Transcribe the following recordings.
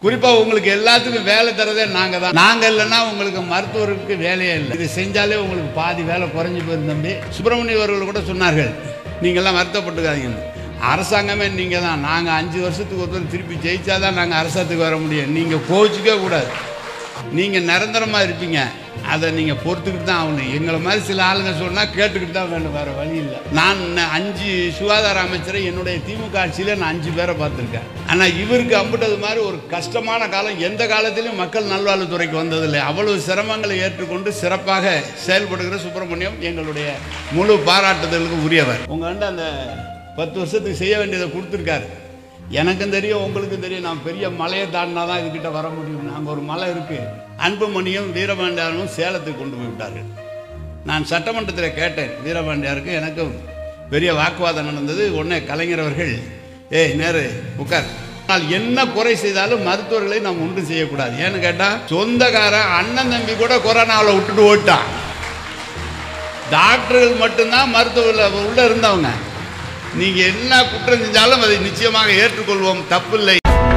குறிப்பாக உங்களுக்கு எல்லாத்துக்கும் வேலை தரதே நாங்கள் தான் நாங்கள் இல்லைன்னா உங்களுக்கு மருத்துவருக்கு வேலையே இல்லை இது செஞ்சாலே உங்களுக்கு பாதி வேலை குறைஞ்சி போயிரும் தம்பி சுப்பிரமணிய அவர்கள் கூட சொன்னார்கள் நீங்கள்லாம் வருத்தப்பட்டுக்காதீங்கன்னு அரசாங்கமே நீங்கள் தான் நாங்கள் அஞ்சு வருஷத்துக்கு ஒருத்தர் திருப்பி ஜெயிச்சாதான் நாங்கள் அரசாங்கத்துக்கு வர முடியும் நீங்கள் கோச்சிக்கவே கூடாது நீங்கள் நிரந்தரமாக இருப்பீங்க அதை நீங்கள் பொறுத்துக்கிட்டு தான் ஆகணும் எங்களை மாதிரி சில ஆளுங்க சொன்னால் கேட்டுக்கிட்டு தான் வேணும் வேறு வழி இல்லை நான் ந- அஞ்சு சுகாதார அமைச்சரை என்னுடைய திமுக ஆட்சியில் நான் அஞ்சு பேரை பார்த்துருக்கேன் ஆனால் இவருக்கு அம்பிட்டது மாதிரி ஒரு கஷ்டமான காலம் எந்த காலத்திலும் மக்கள் நல்வாழ்வுத்துறைக்கு வந்ததில்லை அவ்வளவு சிரமங்களை ஏற்றுக்கொண்டு சிறப்பாக செயல்படுகிற சுப்பிரமணியம் எங்களுடைய முழு பாராட்டுதலுக்கு உரியவர் உங்கள்கிட்ட அந்த பத்து வருஷத்துக்கு செய்ய வேண்டியதை கொடுத்துருக்காரு எனக்கும் தெரியும் உங்களுக்கும் தெரியும் நான் பெரிய மலையை தாண்டினா தான் இதுக்கிட்ட வர முடியும் நாங்கள் ஒரு மலை இருக்குது அன்புமணியும் வீரபாண்டியாரும் சேலத்துக்கு கொண்டு போய் விட்டார்கள் நான் சட்டமன்றத்தில் கேட்டேன் வீரபாண்டியாருக்கும் எனக்கும் பெரிய வாக்குவாதம் நடந்தது உடனே கலைஞர் அவர்கள் ஏய் நேரு உட்கார் ஆனால் என்ன குறை செய்தாலும் மருத்துவர்களை நாம் ஒன்றும் செய்யக்கூடாது ஏன்னு கேட்டால் சொந்தக்காரன் அண்ணன் தம்பி கூட கொரோனாவில் விட்டுட்டு ஓட்டான் டாக்டர்கள் மட்டும்தான் மருத்துவ உள்ள இருந்தவங்க நீங்க என்ன குற்றம் செஞ்சாலும் அதை நிச்சயமாக ஏற்றுக்கொள்வோம் தப்பில்லை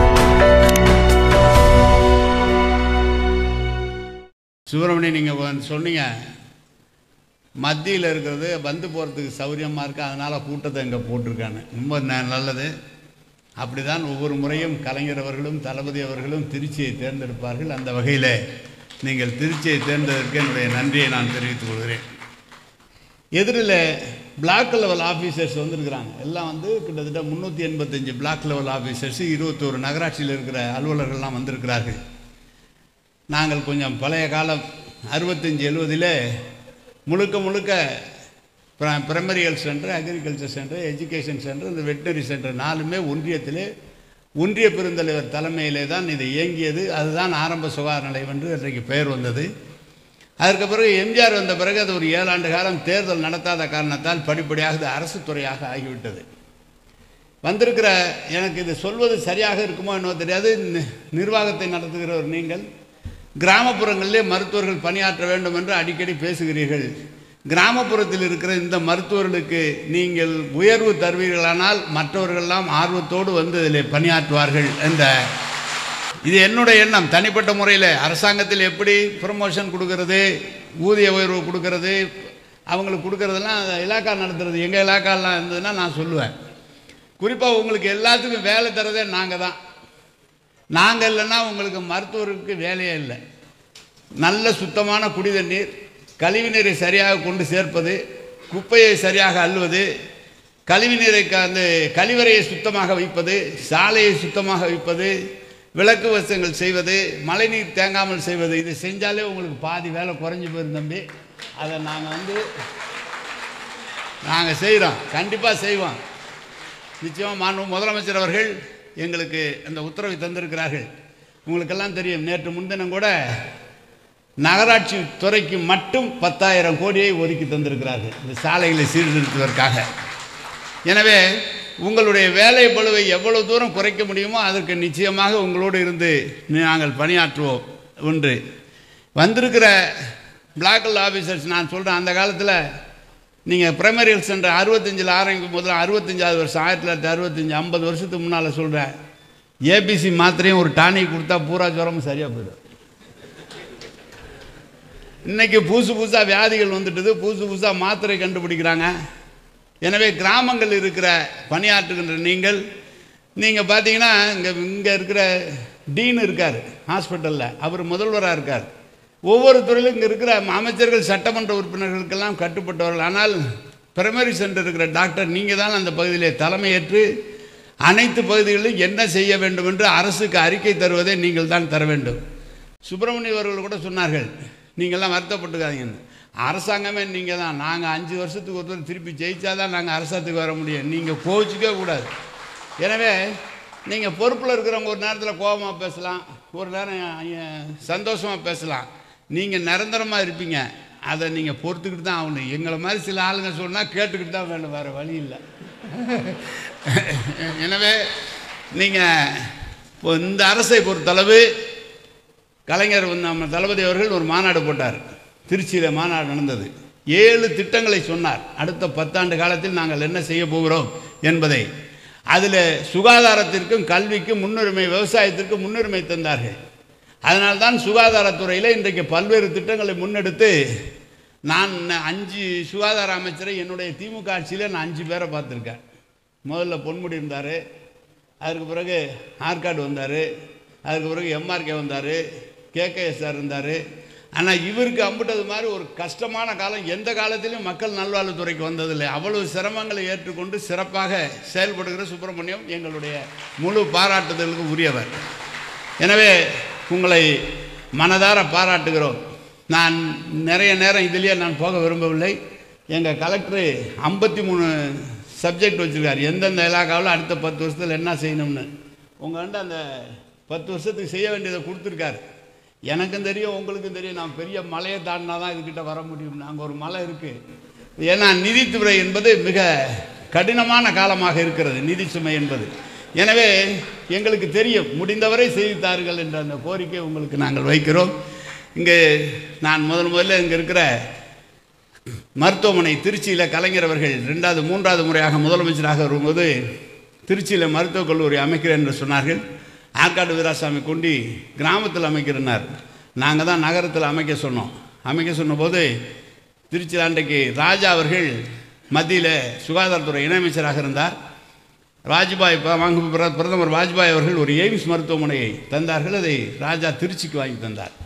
சுப்பிரமணியம் நீங்க வந்து சொன்னீங்க மத்தியில் இருக்கிறது வந்து போகிறதுக்கு சௌரியமாக இருக்கு அதனால் கூட்டத்தை இங்கே போட்டிருக்காங்க ரொம்ப ந- நல்லது அப்படிதான் ஒவ்வொரு முறையும் கலைஞர் அவர்களும் தளபதி அவர்களும் திருச்சியை தேர்ந்தெடுப்பார்கள் அந்த வகையில் நீங்கள் திருச்சியை தேர்ந்ததற்கு என்னுடைய நன்றியை நான் தெரிவித்துக் கொள்கிறேன் எதிரில் பிளாக் லெவல் ஆஃபீஸர்ஸ் வந்திருக்கிறாங்க எல்லாம் வந்து கிட்டத்தட்ட முந்நூற்றி எண்பத்தஞ்சு பிளாக் லெவல் ஆஃபீஸர்ஸ் இருபத்தோரு நகராட்சியில் இருக்கிற அலுவலர்கள்லாம் வந்திருக்கிறார்கள் நாங்கள் கொஞ்சம் பழைய காலம் அறுபத்தஞ்சு எழுவதில் முழுக்க முழுக்க primary health centre agriculture centre education centre இந்த வெட்டினரி சென்டர் நாலுமே ஒன்றியத்திலே ஒன்றிய பெருந்தலைவர் தலைமையிலே தான் இது இயங்கியது அதுதான் ஆரம்ப சுகாதார நிலையம் என்று இன்றைக்கு பெயர் வந்தது அதற்கு பிறகு எம்ஜிஆர் வந்த பிறகு அது ஒரு ஏழாண்டு காலம் தேர்தல் நடத்தாத காரணத்தால் படிப்படியாக இது அரசு துறையாக ஆகிவிட்டது வந்திருக்கிற எனக்கு இது சொல்வது சரியாக இருக்குமோ என்னவோ தெரியாது நி- நிர்வாகத்தை நடத்துகிறவர் நீங்கள் கிராமப்புறங்களிலே மருத்துவர்கள் பணியாற்ற வேண்டும் என்று அடிக்கடி பேசுகிறீர்கள் கிராமப்புறத்தில் இருக்கிற இந்த மருத்துவர்களுக்கு நீங்கள் உயர்வு தருவீர்களானால் மற்றவர்கள்லாம் ஆர்வத்தோடு வந்து இதில் பணியாற்றுவார்கள் என்ற இது என்னுடைய எண்ணம் தனிப்பட்ட முறையில் அரசாங்கத்தில் எப்படி ப்ரமோஷன் கொடுக்கறது ஊதிய உயர்வு கொடுக்கறது அவங்களுக்கு கொடுக்கறதெல்லாம் இலாக்கா நடத்துறது எங்கள் இலாக்காலாம் இருந்ததுன்னா நான் சொல்லுவேன் குறிப்பாக உங்களுக்கு எல்லாத்துக்கும் வேலை தரதே நாங்கள் தான் நாங்கள் இல்லைன்னா உங்களுக்கு மருத்துவருக்கு வேலையே இல்லை நல்ல சுத்தமான குடி தண்ணீர் கழிவுநீரை சரியாக கொண்டு சேர்ப்பது குப்பையை சரியாக அள்ளுவது கழிவுநீரை க- அந்த கழிவறையை சுத்தமாக வைப்பது சாலையை சுத்தமாக வைப்பது விளக்கு வசங்கள் செய்வது மழைநீர் தேங்காமல் செய்வது இது செஞ்சாலே உங்களுக்கு பாதி வேலை குறைஞ்சி போயிரும் தம்பி அதை நாங்கள் வந்து நாங்கள் செய்கிறோம் கண்டிப்பாக செய்வோம் நிச்சயமாக மாண்பு முதலமைச்சர் அவர்கள் எங்களுக்கு அந்த உத்தரவை தந்திருக்கிறார்கள் உங்களுக்கெல்லாம் தெரியும் நேற்று முன்தினம் கூட நகராட்சி துறைக்கு மட்டும் பத்தாயிரம் கோடியை ஒதுக்கி தந்திருக்கிறார்கள் இந்த சாலைகளை சீர்திருத்துவதற்காக எனவே உங்களுடைய வேலை பளுவை எவ்வளவு தூரம் குறைக்க முடியுமோ அதற்கு நிச்சயமாக உங்களோடு இருந்து நாங்கள் பணியாற்றுவோம் ஒன்று வந்திருக்கிற பிளாக்கல் ஆஃபீஸர்ஸ் நான் சொல்கிறேன் அந்த காலத்தில் நீங்கள் பிரைமரி ஹெல்த் சென்டர் அறுபத்தஞ்சில் ஆரம்பிக்கும் போது அறுபத்தஞ்சாவது வருஷம் ஆயிரத்தி தொள்ளாயிரத்தி அறுபத்தஞ்சு ஐம்பது வருஷத்துக்கு முன்னால் சொல்கிறேன் ஏபிசி மாத்திரையும் ஒரு டானிக் கொடுத்தா பூரா ஜுரமும் சரியாக போயிடும் இன்னைக்கு புதுசு புதுசாக வியாதிகள் வந்துட்டுது புதுசு புதுசாக மாத்திரை கண்டுபிடிக்கிறாங்க எனவே கிராமங்கள் இருக்கிற பணியாற்றுகின்ற நீங்கள் நீங்கள் பார்த்தீங்கன்னா இங்கே இங்கே இருக்கிற டீன் இருக்கார் ஹாஸ்பிட்டலில் அவர் முதல்வராக இருக்கார் ஒவ்வொரு துறையிலும் இங்கே இருக்கிற அமைச்சர்கள் சட்டமன்ற உறுப்பினர்களுக்கெல்லாம் கட்டுப்பட்டவர்கள் ஆனால் பிரைமரி சென்டர் இருக்கிற டாக்டர் நீங்கள் தான் அந்த பகுதியிலே தலைமையேற்று அனைத்து பகுதிகளிலும் என்ன செய்ய வேண்டும் என்று அரசுக்கு அறிக்கை தருவதை நீங்கள் தான் தர வேண்டும் சுப்பிரமணிய அவர்கள் கூட சொன்னார்கள் நீங்கள்லாம் வருத்தப்பட்டுக்காதீங்கன்னு அரசாங்கமே நீங்கள் தான் நாங்கள் அஞ்சு வருஷத்துக்கு ஒருத்தர் திருப்பி ஜெயிச்சாதான் நாங்கள் அரசாங்கத்துக்கு வர முடியும் நீங்கள் கோச்சிக்கவே கூடாது எனவே நீங்கள் பொறுப்பில் இருக்கிறவங்க ஒரு நேரத்தில் கோபமாக பேசலாம் ஒரு நேரம் சந்தோஷமாக பேசலாம் நீங்கள் நிரந்தரமாக இருப்பீங்க அதை நீங்கள் பொறுத்துக்கிட்டு தான் ஆகணும் எங்களை மாதிரி சில ஆளுங்க சொன்னால் கேட்டுக்கிட்டு தான் வேணும் வேறு வழி இல்லை எனவே நீங்கள் இப்போ இந்த அரசை பொறுத்தளவு கலைஞர் வந்து நம்ம தளபதி அவர்கள் ஒரு மாநாடு போட்டார் திருச்சியில் மாநாடு நடந்தது ஏழு திட்டங்களை சொன்னார் அடுத்த பத்தாண்டு காலத்தில் நாங்கள் என்ன செய்ய போகிறோம் என்பதை அதில் சுகாதாரத்திற்கும் கல்விக்கும் முன்னுரிமை விவசாயத்திற்கும் முன்னுரிமை தந்தார்கள் அதனால்தான் சுகாதாரத்துறையில் இன்றைக்கு பல்வேறு திட்டங்களை முன்னெடுத்து நான் அஞ்சு சுகாதார அமைச்சரை என்னுடைய திமுக ஆட்சியில் நான் அஞ்சு பேரை பார்த்துருக்கேன் முதல்ல பொன்முடி இருந்தார் அதற்கு பிறகு ஆற்காடு வந்தார் அதுக்கு பிறகு எம்ஆர்கே வந்தார் கேகேஎஸ்ஆர் இருந்தார் ஆனால் இவருக்கு அம்பிட்டது மாதிரி ஒரு கஷ்டமான காலம் எந்த காலத்திலும் மக்கள் நல்வாழ்வுத்துறைக்கு வந்ததில்லை அவ்வளவு சிரமங்களை ஏற்றுக்கொண்டு சிறப்பாக செயல்படுகிற சுப்பிரமணியம் எங்களுடைய முழு பாராட்டுதலுக்கு உரியவர் எனவே உங்களை மனதார பாராட்டுகிறோம் நான் நிறைய நேரம் இதிலேயே நான் போக விரும்பவில்லை எங்கள் கலெக்டரு ஐம்பத்தி மூணு சப்ஜெக்ட் வச்சுருக்கார் எந்தெந்த இலாக்காவில் அடுத்த பத்து வருஷத்தில் என்ன செய்யணும்னு உங்கள்கிட்ட அந்த பத்து வருஷத்துக்கு செய்ய வேண்டியதை கொடுத்துருக்காரு எனக்கும் தெரியும் உங்களுக்கும் தெரியும் நான் பெரிய மலையை தாண்டினா தான் இதுக்கிட்ட வர முடியும் நாங்கள் ஒரு மலை இருக்குது ஏன்னா நிதித்துறை என்பது மிக கடினமான காலமாக இருக்கிறது நிதி சுமை என்பது எனவே எங்களுக்கு தெரியும் முடிந்தவரை செய்து தாருங்கள் என்ற அந்த கோரிக்கை உங்களுக்கு நாங்கள் வைக்கிறோம் இங்கே நான் முதல் முதல்ல இங்கே இருக்கிற மருத்துவமனை திருச்சியில் கலைஞர் அவர்கள் ரெண்டாவது மூன்றாவது முறையாக முதலமைச்சராக வரும்போது திருச்சியில் மருத்துவக் கல்லூரி அமைக்கிறேன் என்று சொன்னார்கள் ஆற்காடு வீராசாமி கொண்டி கிராமத்தில் அமைக்கிறனார் நாங்கள் தான் நகரத்தில் அமைக்க சொன்னோம் அமைக்க சொன்னபோது திருச்சியில் அன்றைக்கு ராஜா அவர்கள் மத்தியில் சுகாதாரத்துறை இணையமைச்சராக இருந்தார் வாஜ்பாய் ப- வாங்க பிர- பிரதமர் வாஜ்பாய் அவர்கள் ஒரு எய்ம்ஸ் மருத்துவமனையை தந்தார்கள் அதை ராஜா திருச்சிக்கு வாங்கி தந்தார்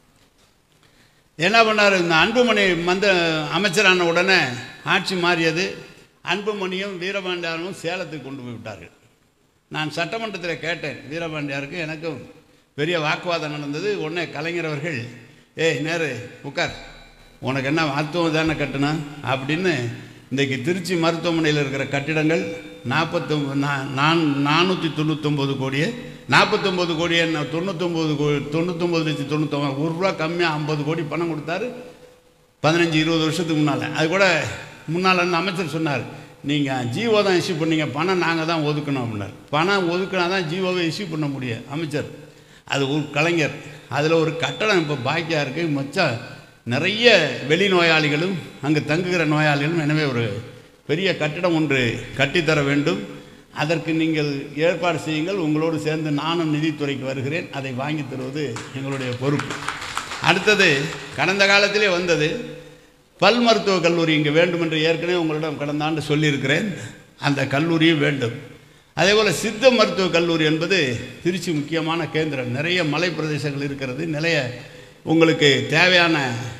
என்ன பண்ணார் இந்த அன்புமணி மந்த அமைச்சரான உடனே ஆட்சி மாறியது அன்புமணியும் வீரபாண்டியாரும் சேலத்துக்கு கொண்டு போய் விட்டார்கள் நான் சட்டமன்றத்தில் கேட்டேன் வீரபாண்டியாருக்கு எனக்கும் பெரிய வாக்குவாதம் நடந்தது உடனே கலைஞர் அவர்கள் ஏய் நேரு உட்கார் உனக்கு என்ன மருத்துவம் தானே கட்டணும் அப்படின்னு இன்றைக்கு திருச்சி மருத்துவமனையில் இருக்கிற கட்டிடங்கள் நாற்பத்தொம்பது நான் நானூற்றி தொண்ணூத்தொம்பது கோடியே நாற்பத்தொம்பது கோடியே தொண்ணூத்தொம்பது கோ தொண்ணூத்தொம்பது லட்சத்தி தொண்ணூத்தொம்பது ஒரு ரூபா கம்மியாக ஐம்பது கோடி பணம் கொடுத்தாரு பதினஞ்சு இருபது வருஷத்துக்கு முன்னால் அது கூட முன்னால் இருந்த அமைச்சர் சொன்னார் நீங்கள் ஜிஓ தான் இஷ்யூ பண்ணீங்க பணம் நாங்கள் தான் ஒதுக்கணும் அப்படின்னார் பணம் ஒதுக்கினா தான் ஜிஓவை இஷ்யூ பண்ண முடியும் அமைச்சர் அது ஒரு கலைஞர் அதில் ஒரு கட்டடம் இப்போ பாக்கியாக இருக்குது மச்சம் நிறைய வெளி நோயாளிகளும் அங்கு தங்குகிற நோயாளிகளும் எனவே ஒரு பெரிய கட்டிடம் ஒன்று கட்டித்தர வேண்டும் அதற்கு நீங்கள் ஏற்பாடு செய்யுங்கள் உங்களோடு சேர்ந்து நானும் நிதித்துறைக்கு வருகிறேன் அதை வாங்கி தருவது எங்களுடைய பொறுப்பு அடுத்தது கடந்த காலத்திலே வந்தது பல் மருத்துவக் கல்லூரி இங்கே வேண்டும் என்று ஏற்கனவே உங்களிடம் கடந்த ஆண்டு சொல்லியிருக்கிறேன் அந்த கல்லூரியும் வேண்டும் அதே போல் சித்த மருத்துவக் கல்லூரி என்பது திருச்சி முக்கியமான கேந்திரம் நிறைய மலை பிரதேசங்கள் இருக்கிறது நிறைய உங்களுக்கு தேவையான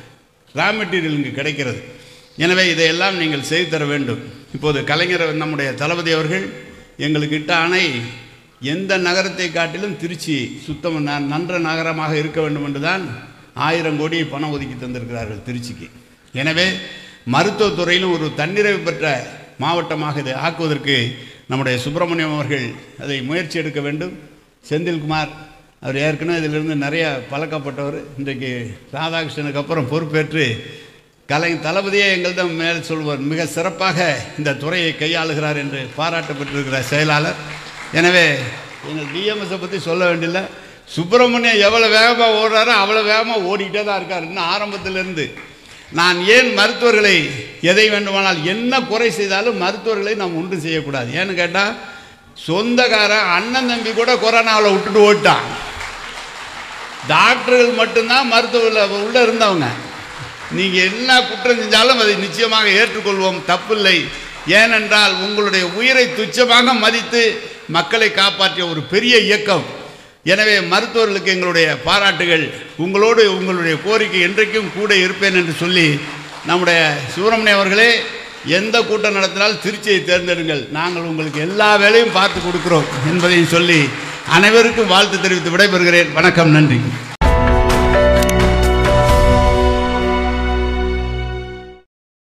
ரா மெட்டீரியல் இங்கு கிடைக்கிறது எனவே இதையெல்லாம் நீங்கள் செய்து தர வேண்டும் இப்போது கலைஞர் நம்முடைய தளபதி அவர்கள் எங்களுக்கு இட்ட ஆணை எந்த நகரத்தை காட்டிலும் திருச்சி சுத்தம் ந- நன்ற நகரமாக இருக்க வேண்டும் என்றுதான் ஆயிரம் கோடி பணம் ஒதுக்கி தந்திருக்கிறார்கள் திருச்சிக்கு எனவே மருத்துவத்துறையிலும் ஒரு தன்னிறைவு பெற்ற மாவட்டமாக இதை ஆக்குவதற்கு நம்முடைய சுப்பிரமணியம் அவர்கள் அதை முயற்சி எடுக்க வேண்டும் செந்தில்குமார் அவர் ஏற்கனவே இதிலிருந்து நிறைய பழக்கப்பட்டவர் இன்றைக்கு ராதாகிருஷ்ணனுக்கு அப்புறம் பொறுப்பேற்று கலை தளபதியே எங்களிடம் மேல் சொல்வார் மிக சிறப்பாக இந்த துறையை கையாளுகிறார் என்று பாராட்டப்பட்டிருக்கிற செயலாளர் எனவே எங்கள் டிஎம்எஸை பற்றி சொல்ல வேண்டியதில்லை சுப்பிரமணியம் எவ்வளோ வேகமாக ஓடுறாரோ அவ்வளோ வேகமாக ஓடிக்கிட்டே தான் இருக்கார் இன்னும் ஆரம்பத்திலிருந்து நான் ஏன் மருத்துவர்களை எதை வேண்டுமானால் என்ன குறை செய்தாலும் மருத்துவர்களை நாம் ஒன்றும் செய்யக்கூடாது ஏன்னு கேட்டால் சொந்தக்காரன் அண்ணன் தம்பி கூட கொரோனாவில் விட்டுட்டு ஓட்டான் டாக்டர்கள் மட்டும்தான் மருத்துவ உள்ள இருந்தவங்க நீங்கள் என்ன குற்றம் செஞ்சாலும் அதை நிச்சயமாக ஏற்றுக்கொள்வோம் தப்பில்லை ஏனென்றால் உங்களுடைய உயிரை துச்சமாக மதித்து மக்களை காப்பாற்றிய ஒரு பெரிய இயக்கம் எனவே மருத்துவர்களுக்கு எங்களுடைய பாராட்டுகள் உங்களோடு உங்களுடைய கோரிக்கை என்றைக்கும் கூட இருப்பேன் என்று சொல்லி நம்முடைய சுப்பிரமணியம் அவர்களே எந்த கூட்டம் நடத்தினாலும் திருச்சியை தேர்ந்தெடுங்கள் நாங்கள் உங்களுக்கு எல்லா வேலையும் பார்த்து கொடுக்கிறோம் என்பதையும் சொல்லி அனைவருக்கும் வாழ்த்து தெரிவித்து விடைபெறுகிறேன் வணக்கம் நன்றி